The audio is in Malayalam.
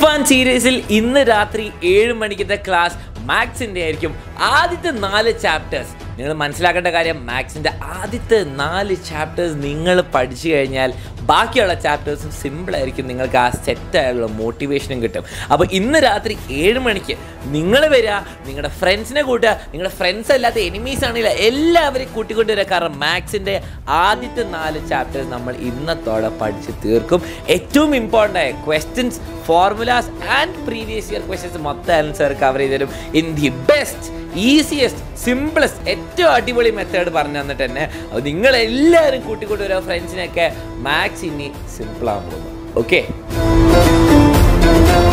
തൂഫാൻ സീരീസിൽ ഇന്ന് രാത്രി ഏഴ് മണിക്കത്തെ ക്ലാസ് മാത്സിൻ്റെ ആയിരിക്കും ആദ്യത്തെ നാല് ചാപ്റ്റേഴ്സ് നിങ്ങൾ മനസ്സിലാക്കേണ്ട കാര്യം മാത്സിൻ്റെ ആദ്യത്തെ നാല് ചാപ്റ്റേഴ്സ് നിങ്ങൾ പഠിച്ചു കഴിഞ്ഞാൽ ബാക്കിയുള്ള ചാപ്റ്റേഴ്സും സിമ്പിളായിരിക്കും നിങ്ങൾക്ക് ആ സെറ്റായുള്ള മോട്ടിവേഷനും കിട്ടും അപ്പോൾ ഇന്ന് രാത്രി ഏഴ് മണിക്ക് നിങ്ങൾ വരിക നിങ്ങളുടെ ഫ്രണ്ട്സിനെ കൂട്ടുക നിങ്ങളുടെ ഫ്രണ്ട്സ് അല്ലാത്ത എനിമീസ് ആണെങ്കിലും എല്ലാവരെയും കൂട്ടിക്കൊണ്ട് വരിക കാരണം മാത്സിൻ്റെ ആദ്യത്തെ നാല് ചാപ്റ്റേഴ്സ് നമ്മൾ ഇന്നത്തോടെ പഠിച്ച് തീർക്കും ഏറ്റവും ഇമ്പോർട്ടൻ്റ് ആയ questions formulas and previous year questions മൊത്തം ആൻസർ കവർ ചെയ്ത് തരും in the best easiest simplest ഏറ്റവും അടിപൊളി മെത്തേഡ് പറഞ്ഞു തന്നിട്ട് തന്നെ അപ്പോൾ നിങ്ങളെല്ലാവരും കൂട്ടിക്കൊണ്ട് വരിക ഫ്രണ്ട്സിനെയൊക്കെ മാത്സ് ഇനി സിമ്പിളാകാൻ പോകുന്നു ഓക്കെ